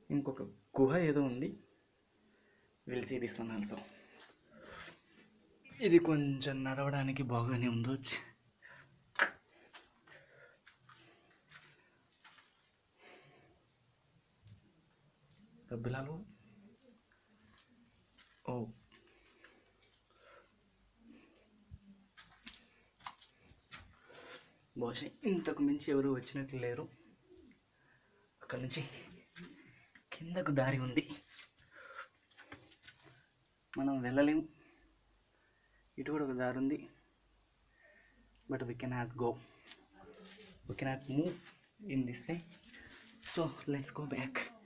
ఇంకొక గుహ ఏదో ఉంది will see this one also ఇది కొంచెం నడవడానికి బాగానే ఉండొచ్చు గబ్బిలాలు ఓ బహుశా ఇంతకు మించి ఎవరు వచ్చినట్లు లేరు అక్కడి నుంచి కిందకు దారి ఉంది మనం వెళ్ళలేము ఇటు కూడా ఒక దారి ఉంది but we cannot go we cannot move in this way so let's go back